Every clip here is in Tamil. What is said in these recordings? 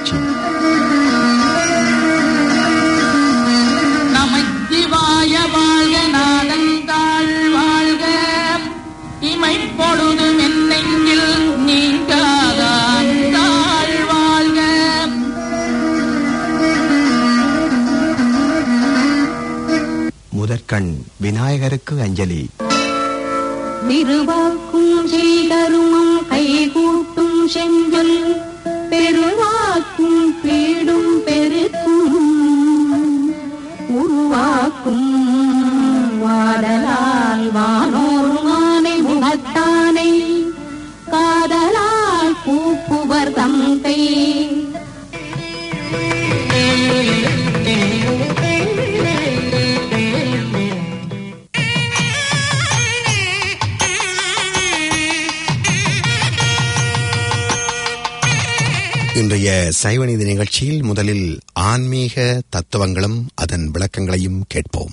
நிகழ்ச்சி நமச்சிவாய வாழ்க நாதந்தாள் வாழ்க இமைப்பொழுதும் என்னெங்கில் நீங்காதாள் வாழ்க முதற்கண் விநாயகருக்கு அஞ்சலி திருவாக்கும் செய்தருமம் கைகூட்டும் செஞ்சொல் பெருவாக்கும் பீடும் பெருக்கும் உருவாக்கும் வாடலால் வானோர் மானை முகத்தானை காதலால் கூப்புவர் தந்தை இன்றைய சைவநீதி நிகழ்ச்சியில் முதலில் ஆன்மீக தத்துவங்களும் அதன் விளக்கங்களையும் கேட்போம்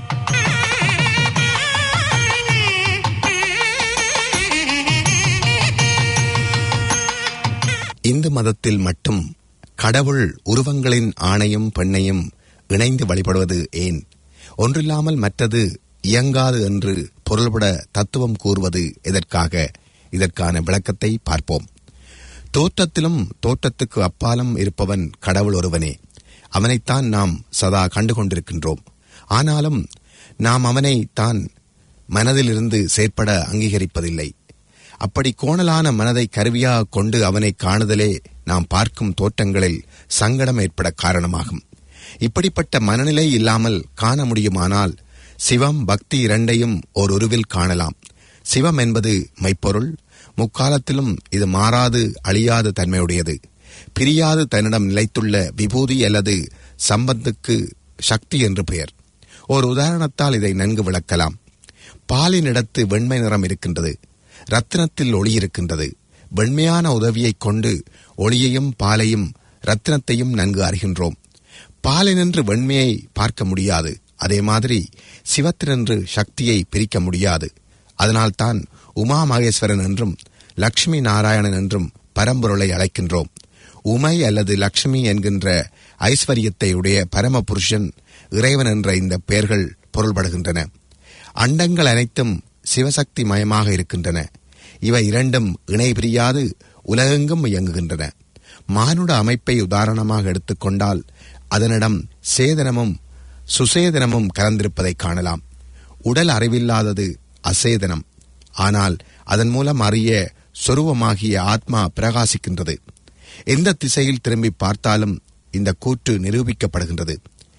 இந்து மதத்தில் மட்டும் கடவுள் உருவங்களின் ஆணையும் பெண்ணையும் இணைந்து வழிபடுவது ஏன் ஒன்றில்லாமல் மற்றது இயங்காது என்று பொருள்பட தத்துவம் கூறுவது எதற்காக இதற்கான விளக்கத்தை பார்ப்போம் தோற்றத்திலும் தோற்றத்துக்கு அப்பாலும் இருப்பவன் கடவுள் ஒருவனே அவனைத்தான் நாம் சதா கண்டு கொண்டிருக்கின்றோம் ஆனாலும் நாம் அவனை தான் மனதிலிருந்து செயற்பட அங்கீகரிப்பதில்லை அப்படி கோணலான மனதை கருவியாக கொண்டு அவனை காணுதலே நாம் பார்க்கும் தோற்றங்களில் சங்கடம் ஏற்பட காரணமாகும் இப்படிப்பட்ட மனநிலை இல்லாமல் காண முடியுமானால் சிவம் பக்தி இரண்டையும் ஓர் உருவில் காணலாம் சிவம் என்பது மெய்ப்பொருள் முக்காலத்திலும் இது மாறாது அழியாத தன்மையுடையது பிரியாது தன்னிடம் நிலைத்துள்ள விபூதி அல்லது சம்பத்துக்கு சக்தி என்று பெயர் ஒரு உதாரணத்தால் இதை நன்கு விளக்கலாம் பாலினிடத்து வெண்மை நிறம் இருக்கின்றது ரத்தினத்தில் ஒளி இருக்கின்றது வெண்மையான உதவியைக் கொண்டு ஒளியையும் பாலையும் ரத்தினத்தையும் நன்கு அறிகின்றோம் பாலினின்று வெண்மையை பார்க்க முடியாது அதே மாதிரி சிவத்தினின்று சக்தியை பிரிக்க முடியாது அதனால்தான் உமா மகேஸ்வரன் என்றும் லக்ஷ்மி நாராயணன் என்றும் பரம்பொருளை அழைக்கின்றோம் உமை அல்லது லக்ஷ்மி என்கின்ற ஐஸ்வர்யத்தை உடைய பரம புருஷன் இறைவன் என்ற இந்த பெயர்கள் பொருள்படுகின்றன அண்டங்கள் அனைத்தும் சிவசக்தி மயமாக இருக்கின்றன இவை இரண்டும் இணை பிரியாது உலகெங்கும் இயங்குகின்றன மானுட அமைப்பை உதாரணமாக எடுத்துக்கொண்டால் அதனிடம் சேதனமும் சுசேதனமும் கலந்திருப்பதை காணலாம் உடல் அறிவில்லாதது அசேதனம் ஆனால் அதன் மூலம் அறிய சொருவமாகிய ஆத்மா பிரகாசிக்கின்றது எந்த திசையில் திரும்பி பார்த்தாலும் இந்த கூற்று நிரூபிக்கப்படுகின்றது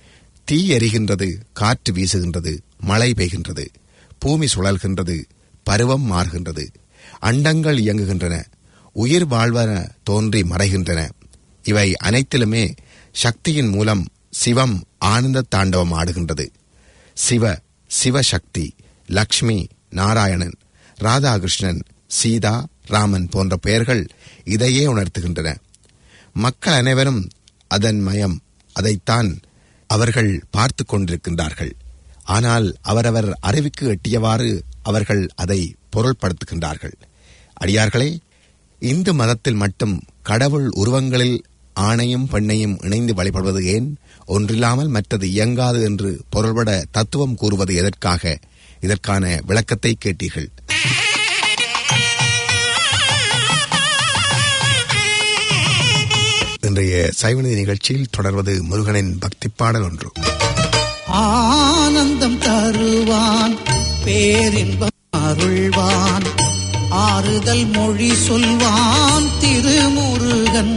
தீ எரிகின்றது காற்று வீசுகின்றது மழை பெய்கின்றது பூமி சுழல்கின்றது பருவம் மாறுகின்றது அண்டங்கள் இயங்குகின்றன உயிர் வாழ்வன தோன்றி மறைகின்றன இவை அனைத்திலுமே சக்தியின் மூலம் சிவம் ஆனந்த தாண்டவம் ஆடுகின்றது சிவ சிவசக்தி லக்ஷ்மி நாராயணன் ராதாகிருஷ்ணன் சீதா ராமன் போன்ற பெயர்கள் இதையே உணர்த்துகின்றன மக்கள் அனைவரும் அதன் மயம் அதைத்தான் அவர்கள் பார்த்து கொண்டிருக்கின்றார்கள் ஆனால் அவரவர் அறிவுக்கு எட்டியவாறு அவர்கள் அதை பொருள்படுத்துகின்றார்கள் அடியார்களே இந்து மதத்தில் மட்டும் கடவுள் உருவங்களில் ஆணையும் பெண்ணையும் இணைந்து வழிபடுவது ஏன் ஒன்றில்லாமல் மற்றது இயங்காது என்று பொருள்பட தத்துவம் கூறுவது எதற்காக இதற்கான விளக்கத்தை கேட்டீர்கள் இன்றைய சைவநிதி நிகழ்ச்சியில் தொடர்வது முருகனின் பக்தி பாடல் ஒன்று ஆனந்தம் தருவான் பேரின்பம் அருள்வான் ஆறுதல் மொழி சொல்வான் திருமுருகன்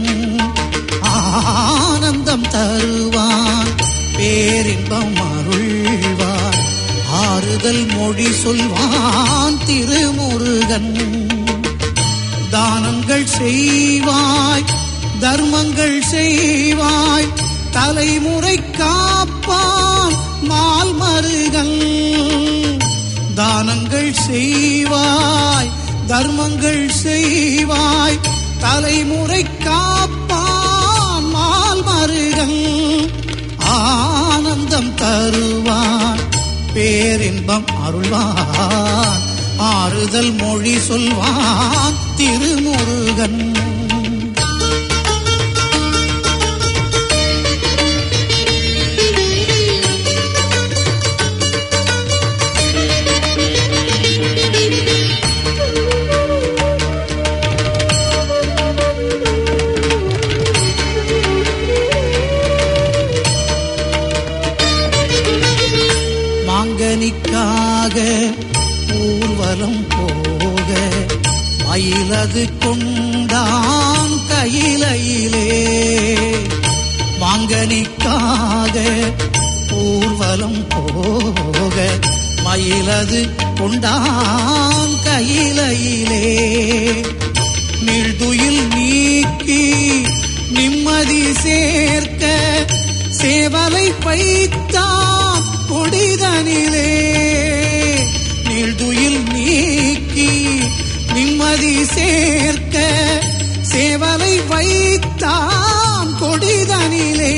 ஆனந்தம் தருவான் பேரின்பம் அருள்வான் ஆறுதல் மொழி சொல்வான் திருமுருகன் தானங்கள் செய்வாய் தர்மங்கள் செய்வாய் தலைமுறை காப்பான் மால் மருகன் தானங்கள் செய்வாய் தர்மங்கள் செய்வாய் தலைமுறை காப்பான் மால் மருகன் ஆனந்தம் தருவான் பேரின்பம் அருள்வான் ஆறுதல் மொழி சொல்வான் திருமுருகன் ஊர்வலம் போக மயிலது கொண்டான் கையிலையிலே மாங்கனிக்காக ஊர்வலம் போக மயிலது கொண்டான் கையிலையிலே நீழ்துயில் நீக்கி நிம்மதி சேர்க்க சேவலை பைத்தான் கொடிதனிலே நீழ்துயில் நீக்கி நிம்மதி சேர்க்க சேவலை வைத்தான் கொடிதனிலே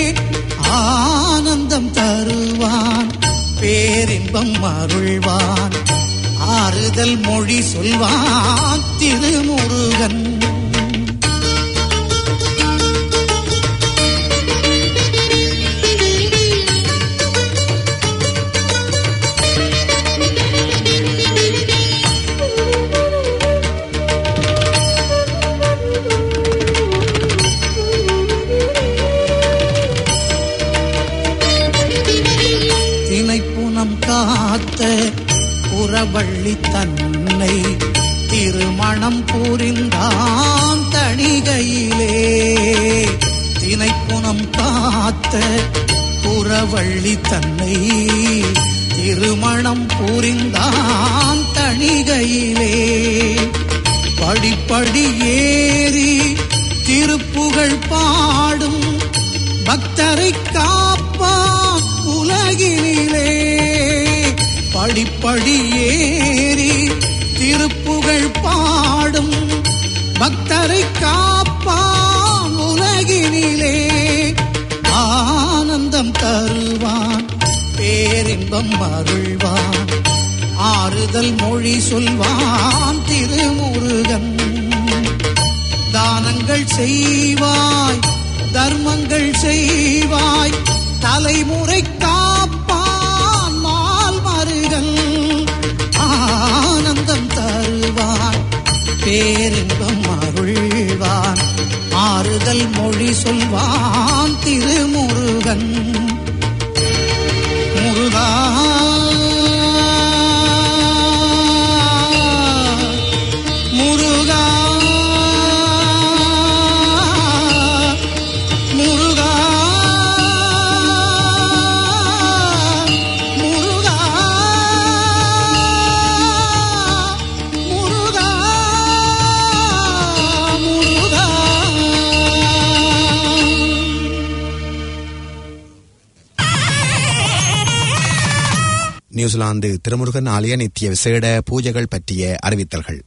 ஆனந்தம் தருவான் பேரின்பம் அருள்வான் ஆறுதல் மொழி சொல்வான் திருமுருகன் தினைப்புனம் காத்த புறவள்ளி தன்னை திருமணம் புரிந்தான் தணிகையிலே தினைப்புனம் காத்த புறவள்ளி தன்னை திருமணம் புரிந்தான் தணிகையிலே படிப்படி ஏறி திருப்புகழ் பாடும் பக்தரை காப்பான் உலகினிலே படிப்படி ஏறி திருப்புகழ் பாடும் பக்தரை காப்பான் உலகினிலே ஆனந்தம் தருவான் பேரின்பம் அருள்வான் ஆறுதல் மொழி சொல்வான் திருமுருகன் தானங்கள் செய்வாய் தர்மங்கள் செய்வாய் தலைமுறை காப்பான் மால் மருகன் ஆனந்தம் தருவான் பேரின்பம் அருள்வான் ஆறுதல் மொழி சொல்வான் திருமுருகன் முருகா முருகா முருகா முருகா முருகா முருகா நியூசிலாந்து திருமுருகன் ஆலய நித்திய விசேட பூஜைகள் பற்றிய அறிவித்தல்கள்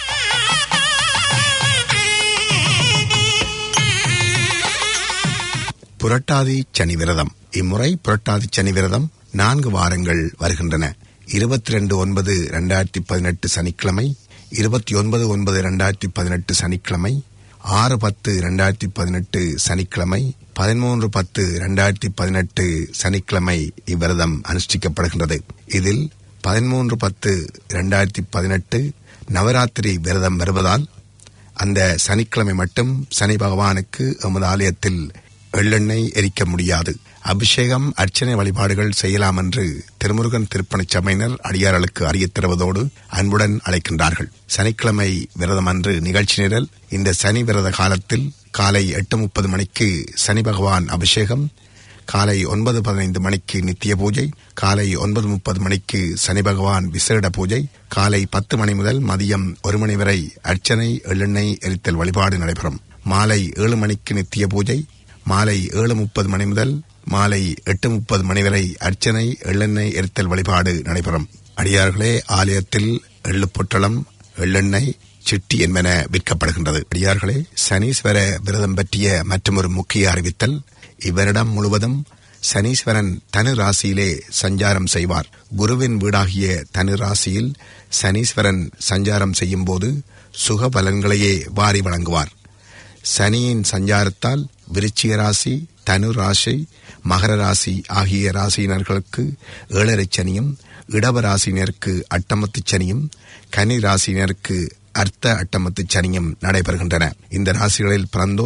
புரட்டாதி சனி விரதம் இம்முறை புரட்டாதி சனி விரதம் நான்கு வாரங்கள் வருகின்றன இருபத்தி ரெண்டு ஒன்பது ரெண்டாயிரத்தி பதினெட்டு சனிக்கிழமை இருபத்தி ஒன்பது ஒன்பது ரெண்டாயிரத்தி பதினெட்டு சனிக்கிழமை ஆறு பத்து ரெண்டாயிரத்தி பதினெட்டு சனிக்கிழமை பதிமூன்று பத்து ரெண்டாயிரத்தி பதினெட்டு சனிக்கிழமை இவ்விரதம் அனுஷ்டிக்கப்படுகின்றது இதில் பதிமூன்று பத்து ரெண்டாயிரத்தி பதினெட்டு நவராத்திரி விரதம் வருவதால் அந்த சனிக்கிழமை மட்டும் சனி பகவானுக்கு எமது ஆலயத்தில் எள்ளெண்ணெய் எரிக்க முடியாது அபிஷேகம் அர்ச்சனை வழிபாடுகள் செய்யலாம் என்று திருமுருகன் திருப்பணிச் சபையினர் அடியார்களுக்கு அறியத் தருவதோடு அன்புடன் அழைக்கின்றார்கள் சனிக்கிழமை விரதம் அன்று நிகழ்ச்சி நிரல் இந்த சனி விரத காலத்தில் காலை எட்டு முப்பது மணிக்கு சனி பகவான் அபிஷேகம் காலை ஒன்பது பதினைந்து மணிக்கு நித்திய பூஜை காலை ஒன்பது முப்பது மணிக்கு சனி பகவான் விசேட பூஜை காலை பத்து மணி முதல் மதியம் ஒரு மணி வரை அர்ச்சனை எள்ளெண்ணெய் எரித்தல் வழிபாடு நடைபெறும் மாலை ஏழு மணிக்கு நித்திய பூஜை மாலை ஏழு முப்பது மணி முதல் மாலை எட்டு முப்பது மணி வரை அர்ச்சனை எள்ளெண்ணெய் எரித்தல் வழிபாடு நடைபெறும் அடியார்களே ஆலயத்தில் எள்ளு பொட்டலம் எள்ளெண்ணெய் சிட்டி என்பன விற்கப்படுகின்றது அடியார்களே சனீஸ்வர விரதம் பற்றிய மற்றொரு முக்கிய அறிவித்தல் இவ்வருடம் முழுவதும் சனீஸ்வரன் தனு ராசியிலே சஞ்சாரம் செய்வார் குருவின் வீடாகிய தனு ராசியில் சனீஸ்வரன் சஞ்சாரம் செய்யும் போது சுக பலன்களையே வாரி வழங்குவார் சனியின் சஞ்சாரத்தால் விருச்சிக ராசி தனு ராசி மகர ராசி ஆகிய ராசியினர்களுக்கு ஏழரை சனியும் இடவ ராசியினருக்கு அட்டமத்து சனியும் கனி ராசியினருக்கு அர்த்த அட்டமத்து சனியும் நடைபெறுகின்றன இந்த ராசிகளில் பிறந்தோர்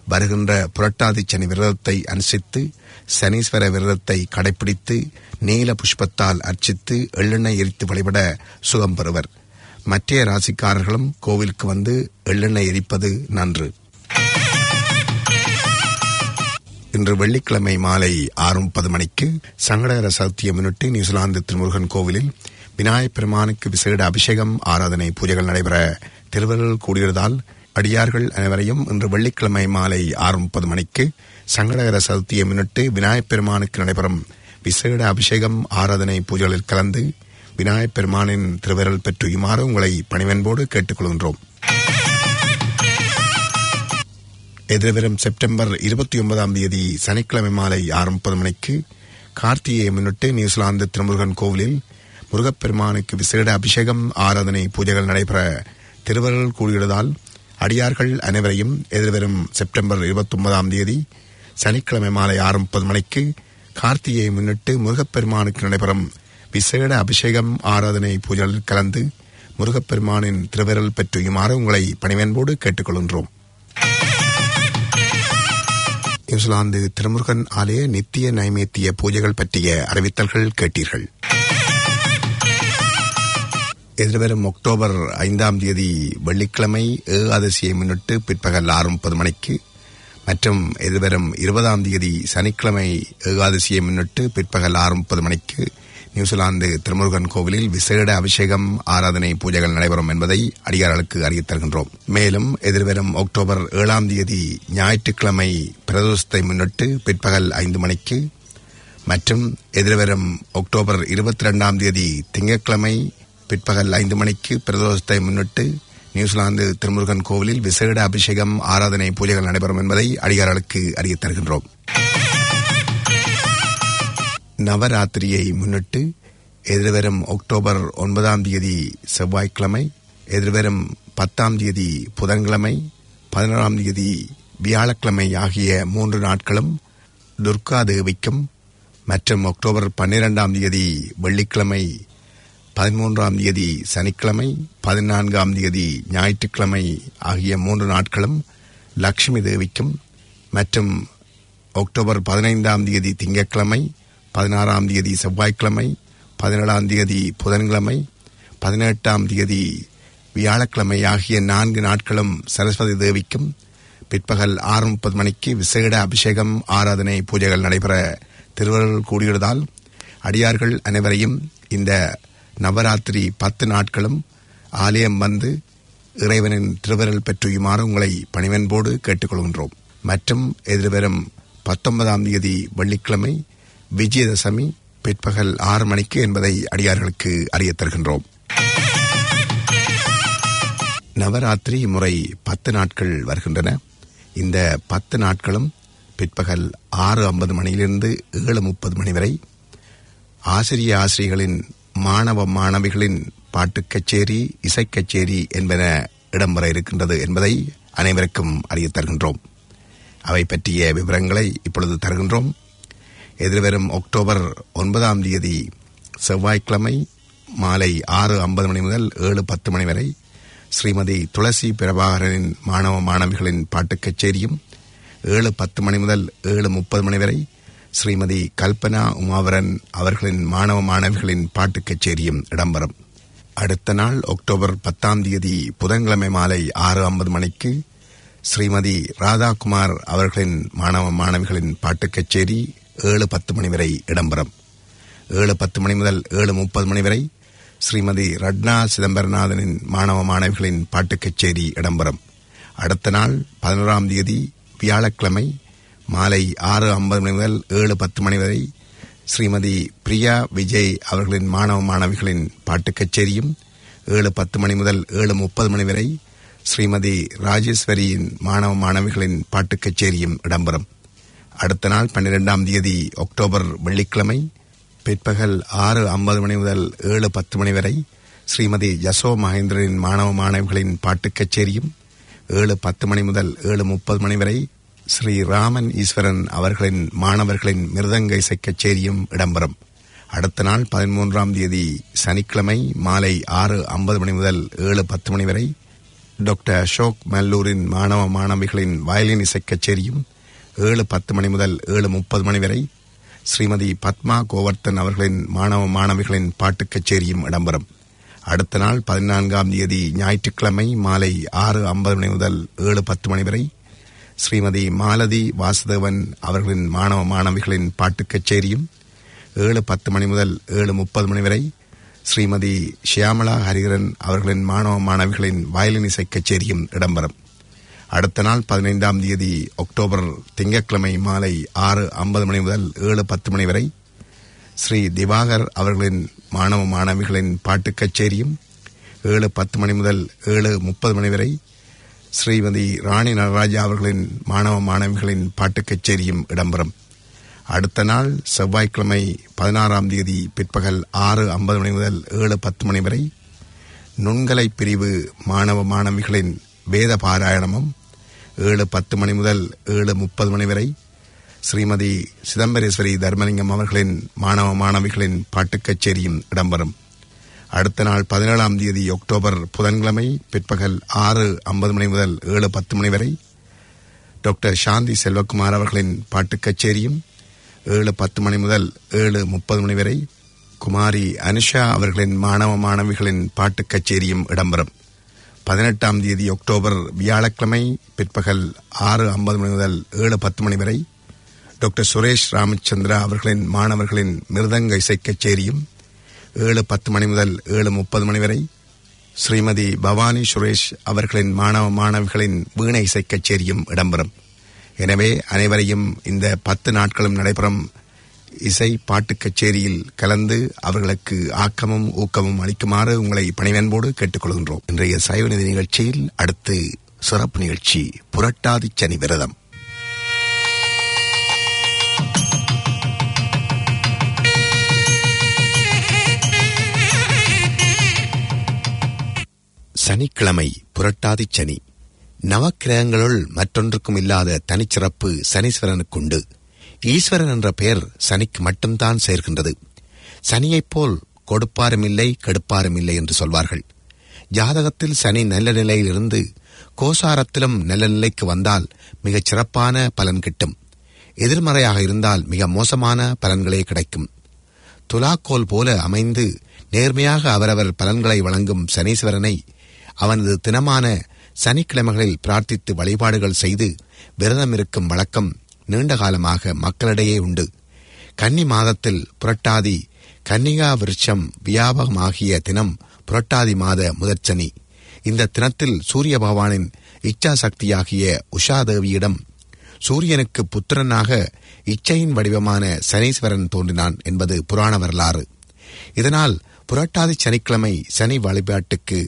வருகின்ற புரட்டாதி சனி விரதத்தை அனுசித்து சனீஸ்வர விரதத்தை கடைபிடித்து நீல புஷ்பத்தால் அர்ச்சித்து எள்ளெண்ணெய் எரித்து வழிபட சுகம் பெறுவர் மற்ற ராசிக்காரர்களும் கோவிலுக்கு வந்து எள்ளெண்ணெய் எரிப்பது நன்று இன்று வெள்ளிக்கிழமை மாலை ஆறு முப்பது மணிக்கு சங்கடகர சதுர்த்தியை முன்னிட்டு நியூசிலாந்து திருமுருகன் கோவிலில் விநாயகப் பெருமானுக்கு விசேட அபிஷேகம் ஆராதனை பூஜைகள் நடைபெற திருவருள் கூடியதால் அடியார்கள் அனைவரையும் இன்று வெள்ளிக்கிழமை மாலை ஆறு முப்பது மணிக்கு சங்கடகர சதுர்த்தியை முன்னிட்டு விநாயகப் பெருமானுக்கு நடைபெறும் விசேட அபிஷேகம் ஆராதனை பூஜைகளில் கலந்து விநாயகப் பெருமானின் திருவிரல் பெற்றுயுமாறு உங்களை பணிவன்போடு கேட்டுக்கொள்கின்றோம் எதிர்வரும் செப்டம்பர் இருபத்தி ஒன்பதாம் தேதி சனிக்கிழமை மாலை ஆறு முப்பது மணிக்கு கார்த்திகையை முன்னிட்டு நியூசிலாந்து திருமுருகன் கோவிலில் முருகப்பெருமானுக்கு விசேட அபிஷேகம் ஆராதனை பூஜைகள் நடைபெற திருவருள் கூடியுள்ளதால் அடியார்கள் அனைவரையும் எதிர்வரும் செப்டம்பர் இருபத்தி ஒன்பதாம் தேதி சனிக்கிழமை மாலை ஆறு முப்பது மணிக்கு கார்த்திகையை முன்னிட்டு முருகப்பெருமானுக்கு நடைபெறும் விசேட அபிஷேகம் ஆராதனை பூஜைகளில் கலந்து முருகப்பெருமானின் திருவிரல் பெற்றுயுமாறு உங்களை பணிவன்போடு கேட்டுக்கொள்கின்றோம் நியூசிலாந்து திருமுருகன் ஆலய நித்திய நைவேத்திய பூஜைகள் பற்றிய அறிவித்தல்கள் கேட்டீர்கள் எதிர்வரும் அக்டோபர் ஐந்தாம் தேதி வெள்ளிக்கிழமை ஏகாதசியை முன்னிட்டு பிற்பகல் ஆறு முப்பது மணிக்கு மற்றும் எதிர்வரும் இருபதாம் தேதி சனிக்கிழமை ஏகாதசியை முன்னிட்டு பிற்பகல் ஆறு முப்பது மணிக்கு நியூசிலாந்து திருமுருகன் கோவிலில் விசேட அபிஷேகம் ஆராதனை பூஜைகள் நடைபெறும் என்பதை அடியார்களுக்கு அறியத் தருகின்றோம் மேலும் எதிர்வரும் அக்டோபர் ஏழாம் தேதி ஞாயிற்றுக்கிழமை பிரதோஷத்தை முன்னிட்டு பிற்பகல் ஐந்து மணிக்கு மற்றும் எதிர்வரும் அக்டோபர் இருபத்தி ரெண்டாம் தேதி திங்கட்கிழமை பிற்பகல் ஐந்து மணிக்கு பிரதோஷத்தை முன்னிட்டு நியூசிலாந்து திருமுருகன் கோவிலில் விசேட அபிஷேகம் ஆராதனை பூஜைகள் நடைபெறும் என்பதை அடியார்களுக்கு அறியத் தருகின்றோம் நவராத்திரியை முன்னிட்டு எதிர்வரும் அக்டோபர் ஒன்பதாம் தேதி செவ்வாய்க்கிழமை எதிர்வரும் பத்தாம் தேதி புதன்கிழமை பதினோராம் தேதி வியாழக்கிழமை ஆகிய மூன்று நாட்களும் துர்கா தேவிக்கும் மற்றும் அக்டோபர் பன்னிரெண்டாம் தேதி வெள்ளிக்கிழமை பதிமூன்றாம் தேதி சனிக்கிழமை பதினான்காம் தேதி ஞாயிற்றுக்கிழமை ஆகிய மூன்று நாட்களும் லக்ஷ்மி தேவிக்கும் மற்றும் அக்டோபர் பதினைந்தாம் தேதி திங்கட்கிழமை பதினாறாம் தேதி செவ்வாய்க்கிழமை பதினேழாம் தேதி புதன்கிழமை பதினெட்டாம் தேதி வியாழக்கிழமை ஆகிய நான்கு நாட்களும் சரஸ்வதி தேவிக்கும் பிற்பகல் ஆறு முப்பது மணிக்கு விசேட அபிஷேகம் ஆராதனை பூஜைகள் நடைபெற திருவருள் கூடியுள்ளதால் அடியார்கள் அனைவரையும் இந்த நவராத்திரி பத்து நாட்களும் ஆலயம் வந்து இறைவனின் திருவருள் பெற்றுயுமாறு உங்களை பணிவன்போடு கேட்டுக்கொள்கின்றோம் மற்றும் எதிர்வரும் பத்தொன்பதாம் தேதி வெள்ளிக்கிழமை விஜயதசமி பிற்பகல் ஆறு மணிக்கு என்பதை அடியார்களுக்கு அறியத் தருகின்றோம் நவராத்திரி முறை பத்து நாட்கள் வருகின்றன இந்த பத்து நாட்களும் பிற்பகல் ஆறு ஐம்பது மணியிலிருந்து ஏழு முப்பது மணி வரை ஆசிரிய ஆசிரியர்களின் மாணவ மாணவிகளின் பாட்டுக் கச்சேரி இசைக் கச்சேரி என்பன இடம்பெற இருக்கின்றது என்பதை அனைவருக்கும் அறியத் தருகின்றோம் அவை பற்றிய விவரங்களை இப்பொழுது தருகின்றோம் எதிர்வரும் அக்டோபர் ஒன்பதாம் தேதி செவ்வாய்க்கிழமை மாலை ஆறு ஐம்பது மணி முதல் ஏழு பத்து மணி வரை ஸ்ரீமதி துளசி பிரபாகரனின் மாணவ மாணவிகளின் பாட்டுக் கச்சேரியும் ஏழு பத்து மணி முதல் ஏழு முப்பது மணி வரை ஸ்ரீமதி கல்பனா உமாவரன் அவர்களின் மாணவ மாணவிகளின் பாட்டுக் கச்சேரியும் இடம்பெறும் அடுத்த நாள் அக்டோபர் பத்தாம் தேதி புதன்கிழமை மாலை ஆறு ஐம்பது மணிக்கு ஸ்ரீமதி ராதாகுமார் அவர்களின் மாணவ மாணவிகளின் பாட்டுக் கச்சேரி ஏழு பத்து மணி வரை இடம்பெறும் ஏழு பத்து மணி முதல் ஏழு முப்பது மணி வரை ஸ்ரீமதி ரட்னா சிதம்பரநாதனின் மாணவ மாணவிகளின் பாட்டுக் கச்சேரி இடம்பெறும் அடுத்த நாள் பதினோராம் தேதி வியாழக்கிழமை மாலை ஆறு ஐம்பது மணி முதல் ஏழு பத்து மணி வரை ஸ்ரீமதி பிரியா விஜய் அவர்களின் மாணவ மாணவிகளின் பாட்டுக் கச்சேரியும் ஏழு பத்து மணி முதல் ஏழு முப்பது மணி வரை ஸ்ரீமதி ராஜேஸ்வரியின் மாணவ மாணவிகளின் பாட்டுக் கச்சேரியும் இடம்பெறும் அடுத்த நாள் பன்னிரெண்டாம் தேதி அக்டோபர் வெள்ளிக்கிழமை பிற்பகல் ஆறு ஐம்பது மணி முதல் ஏழு பத்து மணி வரை ஸ்ரீமதி யசோ மகேந்திரனின் மாணவ மாணவிகளின் பாட்டுக் கச்சேரியும் ஏழு பத்து மணி முதல் ஏழு முப்பது மணி வரை ஸ்ரீ ராமன் ஈஸ்வரன் அவர்களின் மாணவர்களின் மிருதங்க இசைக் கச்சேரியும் இடம்பெறும் அடுத்த நாள் பதிமூன்றாம் தேதி சனிக்கிழமை மாலை ஆறு ஐம்பது மணி முதல் ஏழு பத்து மணி வரை டாக்டர் அசோக் மல்லூரின் மாணவ மாணவிகளின் வயலின் இசைக் கச்சேரியும் ஏழு பத்து மணி முதல் ஏழு முப்பது மணி வரை ஸ்ரீமதி பத்மா கோவர்த்தன் அவர்களின் மாணவ மாணவிகளின் பாட்டுக் கச்சேரியும் இடம்பெறும் அடுத்த நாள் பதினான்காம் தேதி ஞாயிற்றுக்கிழமை மாலை ஆறு ஐம்பது மணி முதல் ஏழு பத்து மணி வரை ஸ்ரீமதி மாலதி வாசுதேவன் அவர்களின் மாணவ மாணவிகளின் பாட்டுக் கச்சேரியும் ஏழு பத்து மணி முதல் ஏழு முப்பது மணி வரை ஸ்ரீமதி ஷியாமலா ஹரிகரன் அவர்களின் மாணவ மாணவிகளின் வயலின் இசை கச்சேரியும் இடம்பெறும் அடுத்த நாள் பதினைந்தாம் தேதி அக்டோபர் திங்கட்கிழமை மாலை ஆறு ஐம்பது மணி முதல் ஏழு பத்து மணி வரை ஸ்ரீ திவாகர் அவர்களின் மாணவ மாணவிகளின் பாட்டுக் கச்சேரியும் ஏழு பத்து மணி முதல் ஏழு முப்பது மணி வரை ஸ்ரீமதி ராணி நடராஜா அவர்களின் மாணவ மாணவிகளின் பாட்டுக் கச்சேரியும் இடம்பெறும் அடுத்த நாள் செவ்வாய்க்கிழமை பதினாறாம் தேதி பிற்பகல் ஆறு ஐம்பது மணி முதல் ஏழு பத்து மணி வரை நுண்கலை பிரிவு மாணவ மாணவிகளின் வேத பாராயணமும் ஏழு பத்து மணி முதல் ஏழு முப்பது மணி வரை ஸ்ரீமதி சிதம்பரேஸ்வரி தர்மலிங்கம் அவர்களின் மாணவ மாணவிகளின் பாட்டுக் கச்சேரியும் இடம்பெறும் அடுத்த நாள் பதினேழாம் தேதி அக்டோபர் புதன்கிழமை பிற்பகல் ஆறு ஐம்பது மணி முதல் ஏழு பத்து மணி வரை டாக்டர் சாந்தி செல்வகுமார் அவர்களின் பாட்டுக் கச்சேரியும் ஏழு பத்து மணி முதல் ஏழு முப்பது மணி வரை குமாரி அனுஷா அவர்களின் மாணவ மாணவிகளின் பாட்டுக் கச்சேரியும் இடம்பெறும் பதினெட்டாம் தேதி அக்டோபர் வியாழக்கிழமை பிற்பகல் ஆறு ஐம்பது மணி முதல் ஏழு பத்து மணி வரை டாக்டர் சுரேஷ் ராமச்சந்திரா அவர்களின் மாணவர்களின் மிருதங்க இசைக் கச்சேரியும் ஏழு பத்து மணி முதல் ஏழு முப்பது மணி வரை ஸ்ரீமதி பவானி சுரேஷ் அவர்களின் மாணவ மாணவிகளின் வீணை இசைக் கச்சேரியும் இடம்பெறும் எனவே அனைவரையும் இந்த பத்து நாட்களும் நடைபெறும் இசை பாட்டுக் கச்சேரியில் கலந்து அவர்களுக்கு ஆக்கமும் ஊக்கமும் அளிக்குமாறு உங்களை பணிவன்போடு கேட்டுக்கொள்கின்றோம் இன்றைய சைவநிதி நிகழ்ச்சியில் அடுத்து சிறப்பு நிகழ்ச்சி புரட்டாதி சனி விரதம் சனிக்கிழமை புரட்டாதி சனி நவக்கிரகங்களுள் மற்றொன்றுக்கும் இல்லாத தனிச்சிறப்பு சனீஸ்வரனுக்குண்டு ஈஸ்வரன் என்ற பெயர் சனிக்கு மட்டும்தான் சேர்க்கின்றது சனியைப் போல் கொடுப்பாரும் இல்லை கெடுப்பாரும் இல்லை என்று சொல்வார்கள் ஜாதகத்தில் சனி நல்ல நிலையில் இருந்து கோசாரத்திலும் நல்ல நிலைக்கு வந்தால் மிகச் சிறப்பான பலன் கிட்டும் எதிர்மறையாக இருந்தால் மிக மோசமான பலன்களே கிடைக்கும் துலாக்கோல் போல அமைந்து நேர்மையாக அவரவர் பலன்களை வழங்கும் சனீஸ்வரனை அவனது தினமான சனிக்கிழமைகளில் பிரார்த்தித்து வழிபாடுகள் செய்து விரதம் இருக்கும் வழக்கம் நீண்ட காலமாக மக்களிடையே உண்டு கன்னி மாதத்தில் புரட்டாதி கன்னிகா விருட்சம் வியாபகமாகிய தினம் புரட்டாதி மாத முதற்சனி இந்த தினத்தில் சூரிய பகவானின் இச்சா சக்தியாகிய உஷாதேவியிடம் சூரியனுக்கு புத்திரனாக இச்சையின் வடிவமான சனீஸ்வரன் தோன்றினான் என்பது புராண வரலாறு இதனால் புரட்டாதி சனிக்கிழமை சனி வழிபாட்டுக்கு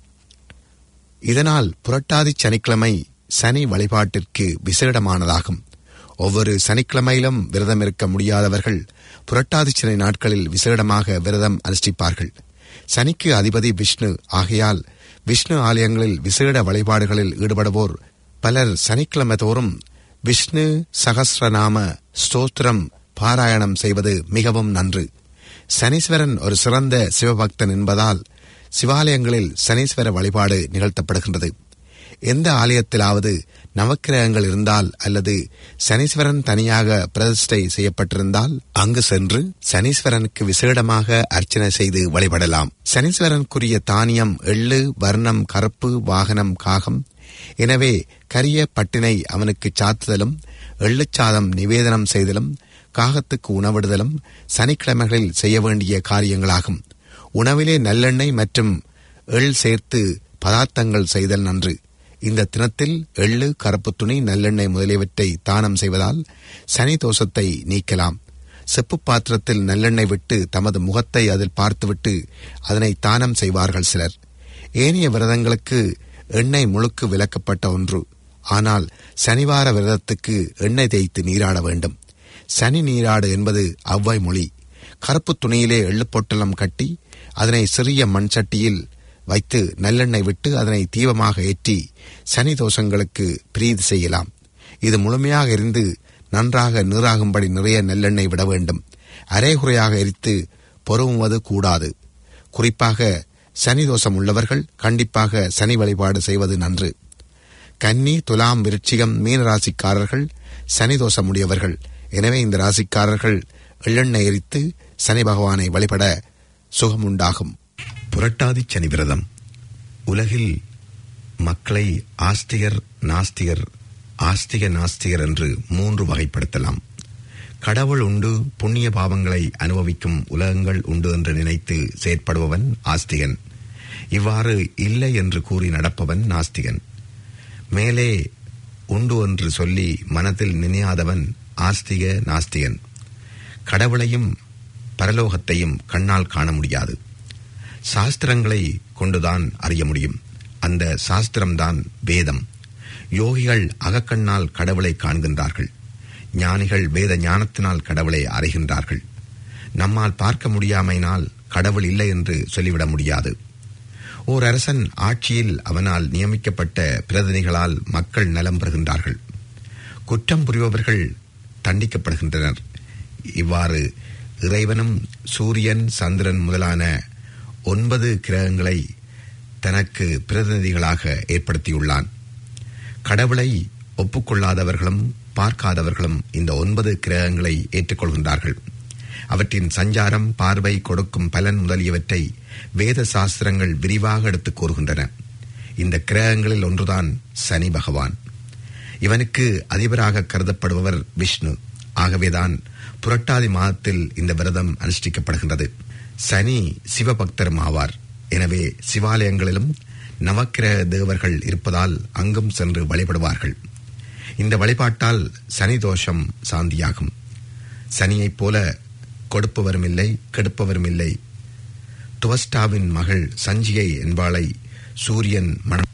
இதனால் புரட்டாதி சனிக்கிழமை சனி வழிபாட்டிற்கு விசேடமானதாகும் ஒவ்வொரு சனிக்கிழமையிலும் விரதம் இருக்க முடியாதவர்கள் புரட்டாதி சனி நாட்களில் விசேடமாக விரதம் அனுஷ்டிப்பார்கள் சனிக்கு அதிபதி விஷ்ணு ஆகையால் விஷ்ணு ஆலயங்களில் விசேட வழிபாடுகளில் ஈடுபடுவோர் பலர் சனிக்கிழமை தோறும் விஷ்ணு சகஸ்ரநாம ஸ்தோத்திரம் பாராயணம் செய்வது மிகவும் நன்று சனீஸ்வரன் ஒரு சிறந்த சிவபக்தன் என்பதால் சிவாலயங்களில் சனீஸ்வர வழிபாடு நிகழ்த்தப்படுகின்றது எந்த ஆலயத்திலாவது நவக்கிரகங்கள் இருந்தால் அல்லது சனீஸ்வரன் தனியாக பிரதிஷ்டை செய்யப்பட்டிருந்தால் அங்கு சென்று சனீஸ்வரனுக்கு விசேடமாக அர்ச்சனை செய்து வழிபடலாம் சனீஸ்வரனுக்குரிய தானியம் எள்ளு வர்ணம் கருப்பு வாகனம் காகம் எனவே கரிய பட்டினை அவனுக்கு சாத்துதலும் எள்ளுச்சாதம் நிவேதனம் செய்தலும் காகத்துக்கு உணவிடுதலும் சனிக்கிழமைகளில் செய்ய வேண்டிய காரியங்களாகும் உணவிலே நல்லெண்ணெய் மற்றும் எள் சேர்த்து பதார்த்தங்கள் செய்தல் நன்று இந்த தினத்தில் எள்ளு கருப்பு துணி நல்லெண்ணெய் முதலியவற்றை தானம் செய்வதால் சனி தோஷத்தை நீக்கலாம் செப்பு பாத்திரத்தில் நல்லெண்ணெய் விட்டு தமது முகத்தை அதில் பார்த்துவிட்டு அதனை தானம் செய்வார்கள் சிலர் ஏனைய விரதங்களுக்கு எண்ணெய் முழுக்கு விலக்கப்பட்ட ஒன்று ஆனால் சனிவார விரதத்துக்கு எண்ணெய் தேய்த்து நீராட வேண்டும் சனி நீராடு என்பது அவ்வாய் மொழி கருப்பு துணியிலே எள்ளுப்பொட்டலம் கட்டி அதனை சிறிய மண் சட்டியில் வைத்து நல்லெண்ணெய் விட்டு அதனை தீபமாக ஏற்றி சனி தோஷங்களுக்கு பிரீதி செய்யலாம் இது முழுமையாக எரிந்து நன்றாக நீராகும்படி நிறைய நல்லெண்ணெய் விட வேண்டும் அரைகுறையாக எரித்து பொறுமுவது கூடாது குறிப்பாக சனி தோஷம் உள்ளவர்கள் கண்டிப்பாக சனி வழிபாடு செய்வது நன்று கன்னி துலாம் விருச்சிகம் மீன ராசிக்காரர்கள் சனி தோஷம் உடையவர்கள் எனவே இந்த ராசிக்காரர்கள் எள்ளெண்ணெய் எரித்து சனி பகவானை வழிபட சுகமுண்டாகும் புரட்டாதி சனி விரதம் உலகில் மக்களை ஆஸ்திகர் நாஸ்திகர் ஆஸ்திக நாஸ்திகர் என்று மூன்று வகைப்படுத்தலாம் கடவுள் உண்டு புண்ணிய பாவங்களை அனுபவிக்கும் உலகங்கள் உண்டு என்று நினைத்து செயற்படுபவன் ஆஸ்திகன் இவ்வாறு இல்லை என்று கூறி நடப்பவன் நாஸ்திகன் மேலே உண்டு என்று சொல்லி மனத்தில் நினையாதவன் ஆஸ்திக நாஸ்திகன் கடவுளையும் பரலோகத்தையும் கண்ணால் காண முடியாது சாஸ்திரங்களை கொண்டுதான் அறிய முடியும் அந்த சாஸ்திரம்தான் வேதம் யோகிகள் அகக்கண்ணால் கடவுளை காண்கின்றார்கள் ஞானிகள் வேத ஞானத்தினால் கடவுளை அறிகின்றார்கள் நம்மால் பார்க்க முடியாமையினால் கடவுள் இல்லை என்று சொல்லிவிட முடியாது ஓர் அரசன் ஆட்சியில் அவனால் நியமிக்கப்பட்ட பிரதிநிதிகளால் மக்கள் நலம் பெறுகின்றார்கள் குற்றம் புரிபவர்கள் தண்டிக்கப்படுகின்றனர் இவ்வாறு இறைவனும் சூரியன் சந்திரன் முதலான ஒன்பது கிரகங்களை தனக்கு பிரதிநிதிகளாக ஏற்படுத்தியுள்ளான் கடவுளை ஒப்புக்கொள்ளாதவர்களும் பார்க்காதவர்களும் இந்த ஒன்பது கிரகங்களை ஏற்றுக்கொள்கின்றார்கள் அவற்றின் சஞ்சாரம் பார்வை கொடுக்கும் பலன் முதலியவற்றை வேத சாஸ்திரங்கள் விரிவாக எடுத்துக் கூறுகின்றன இந்த கிரகங்களில் ஒன்றுதான் சனி பகவான் இவனுக்கு அதிபராக கருதப்படுபவர் விஷ்ணு ஆகவேதான் புரட்டாதி மாதத்தில் இந்த விரதம் அனுஷ்டிக்கப்படுகின்றது சனி சிவபக்தரும் ஆவார் எனவே சிவாலயங்களிலும் நவக்கிரக தேவர்கள் இருப்பதால் அங்கும் சென்று வழிபடுவார்கள் இந்த வழிபாட்டால் சனி தோஷம் சாந்தியாகும் சனியைப் போல கொடுப்பவரும் இல்லை கெடுப்பவரும் இல்லை துவஸ்டாவின் மகள் சஞ்சிகை என்பாளை சூரியன் மனம்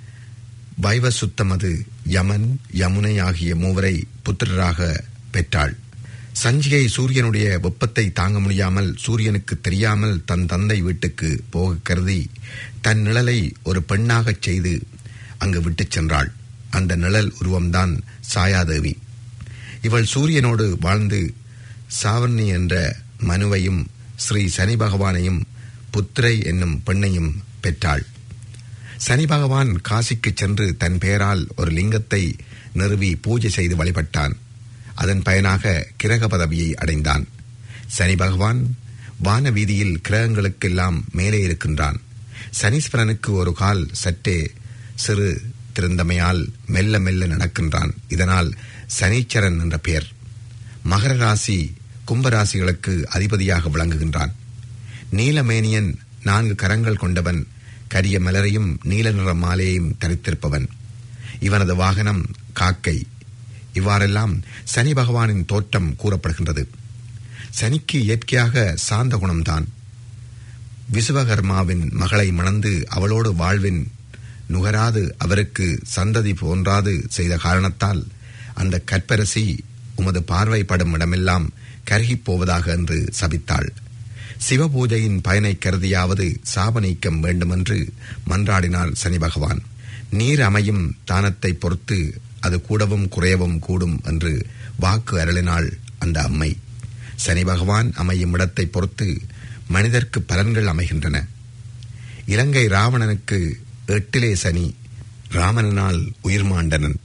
வைவசுத்தமது யமன் யமுனை ஆகிய மூவரை புத்திரராக பெற்றாள் சஞ்சிகை சூரியனுடைய வெப்பத்தை தாங்க முடியாமல் சூரியனுக்கு தெரியாமல் தன் தந்தை வீட்டுக்கு போக கருதி தன் நிழலை ஒரு பெண்ணாகச் செய்து அங்கு விட்டுச் சென்றாள் அந்த நிழல் உருவம்தான் சாயாதேவி இவள் சூரியனோடு வாழ்ந்து சாவர்ணி என்ற மனுவையும் ஸ்ரீ சனி பகவானையும் புத்திரை என்னும் பெண்ணையும் பெற்றாள் சனி பகவான் காசிக்கு சென்று தன் பெயரால் ஒரு லிங்கத்தை நிறுவி பூஜை செய்து வழிபட்டான் அதன் பயனாக கிரக பதவியை அடைந்தான் சனி பகவான் வான வீதியில் கிரகங்களுக்கெல்லாம் மேலே இருக்கின்றான் சனீஸ்வரனுக்கு ஒரு கால் சற்றே சிறு திருந்தமையால் மெல்ல மெல்ல நடக்கின்றான் இதனால் சனீச்சரன் என்ற பெயர் மகர ராசி கும்பராசிகளுக்கு அதிபதியாக விளங்குகின்றான் நீலமேனியன் நான்கு கரங்கள் கொண்டவன் கரிய மலரையும் நீல நிற மாலையையும் தரித்திருப்பவன் இவனது வாகனம் காக்கை இவ்வாறெல்லாம் சனி பகவானின் தோற்றம் கூறப்படுகின்றது சனிக்கு இயற்கையாக சாந்த குணம்தான் விசுவகர்மாவின் மகளை மணந்து அவளோடு வாழ்வின் நுகராது அவருக்கு சந்ததி போன்றாது செய்த காரணத்தால் அந்த கற்பரசி உமது பார்வைப்படும் இடமெல்லாம் கருகிப் போவதாக என்று சபித்தாள் சிவபூஜையின் பயனை கருதியாவது சாப நீக்கம் வேண்டுமென்று மன்றாடினார் சனி பகவான் நீர் அமையும் தானத்தை பொறுத்து அது கூடவும் குறையவும் கூடும் என்று வாக்கு அருளினாள் அந்த அம்மை சனி பகவான் அமையும் இடத்தை பொறுத்து மனிதர்க்கு பலன்கள் அமைகின்றன இலங்கை ராவணனுக்கு எட்டிலே சனி ராமனால் உயிர் மாண்டனன்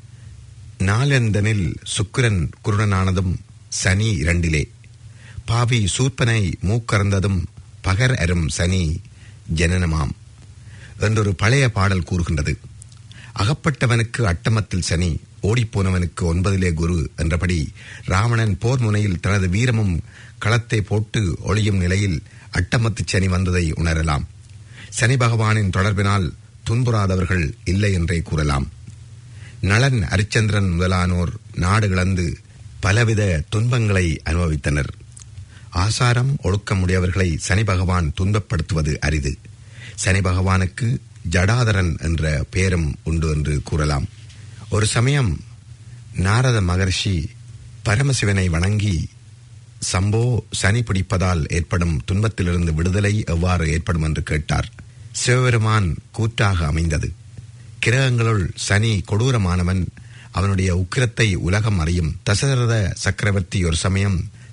நாளெந்தனில் சுக்கிரன் குருடனானதும் சனி இரண்டிலே பாவி சூர்ப்பனை மூக்கறந்ததும் பகர் அரும் சனி ஜனனமாம் என்றொரு பழைய பாடல் கூறுகின்றது அகப்பட்டவனுக்கு அட்டமத்தில் சனி ஓடிப்போனவனுக்கு ஒன்பதிலே குரு என்றபடி ராவணன் போர் முனையில் தனது வீரமும் களத்தை போட்டு ஒளியும் நிலையில் அட்டமத்து சனி வந்ததை உணரலாம் சனி பகவானின் தொடர்பினால் துன்புறாதவர்கள் இல்லை என்றே கூறலாம் நளன் அரிச்சந்திரன் முதலானோர் நாடு இழந்து பலவித துன்பங்களை அனுபவித்தனர் ஆசாரம் ஒழுக்கமுடையவர்களை சனி பகவான் துன்பப்படுத்துவது அரிது சனி பகவானுக்கு ஜடாதரன் என்ற பெயரும் உண்டு என்று கூறலாம் ஒரு சமயம் நாரத மகர்ஷி பரமசிவனை வணங்கி சம்போ சனி பிடிப்பதால் ஏற்படும் துன்பத்திலிருந்து விடுதலை எவ்வாறு ஏற்படும் என்று கேட்டார் சிவபெருமான் கூற்றாக அமைந்தது கிரகங்களுள் சனி கொடூரமானவன் அவனுடைய உக்கிரத்தை உலகம் அறியும் தசரத சக்கரவர்த்தி ஒரு சமயம்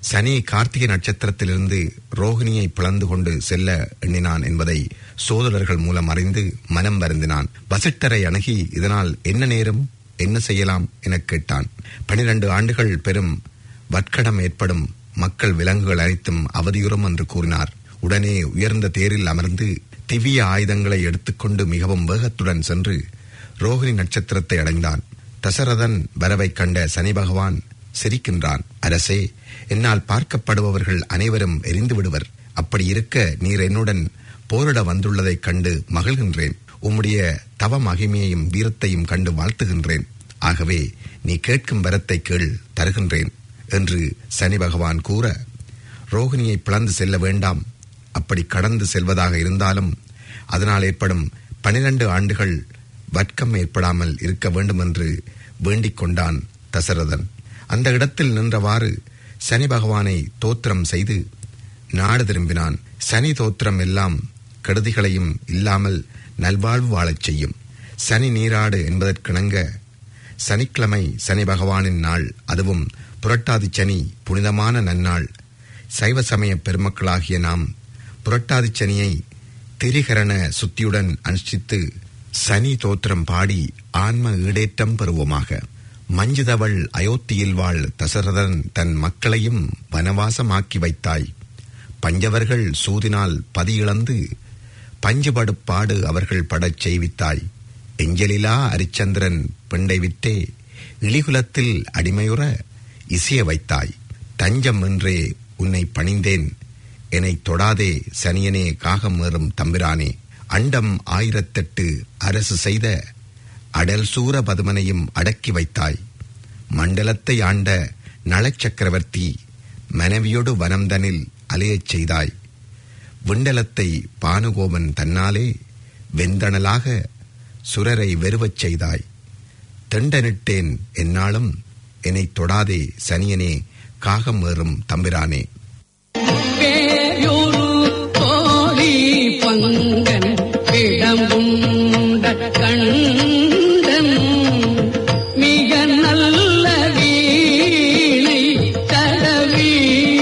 சனி கார்த்திகை நட்சத்திரத்திலிருந்து ரோகிணியை பிளந்து கொண்டு செல்ல எண்ணினான் என்பதை சோதரர்கள் மூலம் அறிந்து மனம் வருந்தினான் வசிட்டரை அணுகி இதனால் என்ன நேரம் என்ன செய்யலாம் எனக் கேட்டான் பனிரண்டு ஆண்டுகள் பெரும் வட்கடம் ஏற்படும் மக்கள் விலங்குகள் அனைத்தும் அவதியுறும் என்று கூறினார் உடனே உயர்ந்த தேரில் அமர்ந்து திவ்ய ஆயுதங்களை எடுத்துக்கொண்டு மிகவும் வேகத்துடன் சென்று ரோகிணி நட்சத்திரத்தை அடைந்தான் தசரதன் வரவைக் கண்ட சனி பகவான் சிரிக்கின்றான் அரசே என்னால் பார்க்கப்படுபவர்கள் அனைவரும் எரிந்து விடுவர் அப்படி இருக்க நீர் என்னுடன் போரிட வந்துள்ளதைக் கண்டு மகிழ்கின்றேன் உம்முடைய தவ மகிமையையும் வீரத்தையும் கண்டு வாழ்த்துகின்றேன் ஆகவே நீ கேட்கும் வரத்தை கேள் தருகின்றேன் என்று சனி பகவான் கூற ரோகிணியை பிளந்து செல்ல வேண்டாம் அப்படி கடந்து செல்வதாக இருந்தாலும் அதனால் ஏற்படும் பனிரண்டு ஆண்டுகள் வர்க்கம் ஏற்படாமல் இருக்க வேண்டும் என்று வேண்டிக் கொண்டான் தசரதன் அந்த இடத்தில் நின்றவாறு சனி பகவானை தோத்திரம் செய்து நாடு திரும்பினான் சனி தோத்திரம் எல்லாம் கெடுதிகளையும் இல்லாமல் நல்வாழ்வு வாழச் செய்யும் சனி நீராடு என்பதற்கிணங்க சனிக்கிழமை சனி பகவானின் நாள் அதுவும் புரட்டாதி சனி புனிதமான நன்னாள் சைவ சமய பெருமக்களாகிய நாம் புரட்டாதி சனியை திரிகரண சுத்தியுடன் அனுஷ்டித்து சனி தோத்திரம் பாடி ஆன்ம ஈடேற்றம் பெறுவோமாக மஞ்சுதவள் அயோத்தியில் வாழ் தசரதன் தன் மக்களையும் வனவாசமாக்கி வைத்தாய் பஞ்சவர்கள் சூதினால் பதியிழந்து பஞ்சுபடுப்பாடு அவர்கள் படச் செய்வித்தாய் எஞ்சலிலா அரிச்சந்திரன் பெண்டை விட்டே இழிகுலத்தில் அடிமையுற இசைய வைத்தாய் தஞ்சம் என்றே உன்னை பணிந்தேன் என்னை தொடாதே சனியனே காகம் ஏறும் தம்பிரானே அண்டம் ஆயிரத்தெட்டு அரசு செய்த அடல் சூர பதுமனையும் அடக்கி வைத்தாய் மண்டலத்தை ஆண்ட நளச்சக்கரவர்த்தி மனைவியோடு வனம்தனில் அலையச் செய்தாய் விண்டலத்தை பானுகோபன் தன்னாலே வெந்தணலாக சுரரை வெறுவச் செய்தாய் தெண்டனிட்டேன் என்னாலும் என்னை தொடாதே சனியனே காகம் ஏறும் தம்பிரானே பேரொரு தோழி பங்கன் பிடம்புண்ட கண்டன் மிக நல்ல வீணை தடவி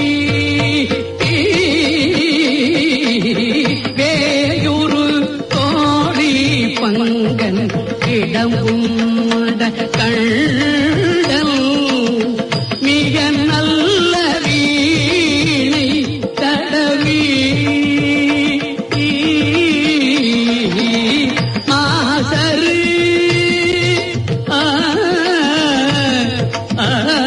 வேயுரு தோழி பங்கன் இடம்புண்ட கண்டன் மிக நல்ல வீணை தடவி மாசரு ஆ, ஆ,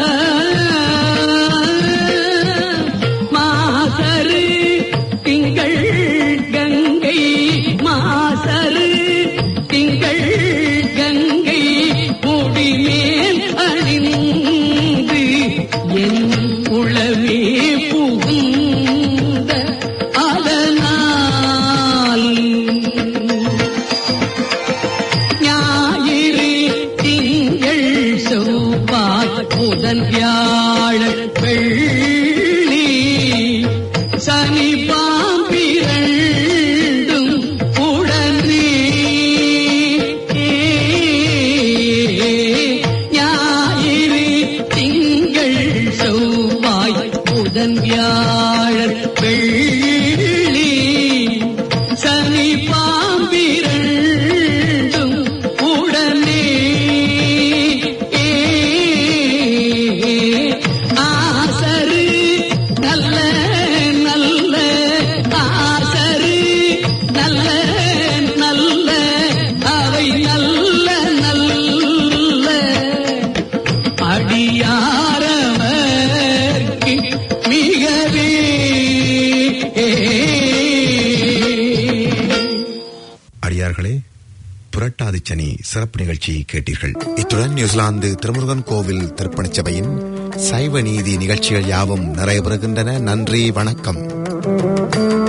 மாசரு திங்கள் கங்கை மாசரு திங்கள் கங்கை முடிமேல் அணிந்து என் உளவே புகுந்த அதனால் ஞாயிறு திங்கள் செவ்வாய் புதன் வியாழன் வெள்ளி சனி பாம்பிரண்டும் உடனே ஞாயிறு திங்கள் செவ்வாய் புதன் வியாழன் வெள்ளி சனி பாம்பிரண்டும் உடனே ஆசரு நல்ல நல்ல ஆசரு நல்ல நல்ல அவை நல்ல நல்ல அடியாரவர்க்கு மிகவே அடியார்களே புரட்டாதி சனி சிறப்பு நிகழ்ச்சியை கேட்டீர்கள் இத்துடன் நியூசிலாந்து திருமுருகன் கோவில் திருப்பணிச் சபையின் சைவ நீதி நிகழ்ச்சிகள் யாவும் நிறைவு பெறுகின்றன நன்றி வணக்கம்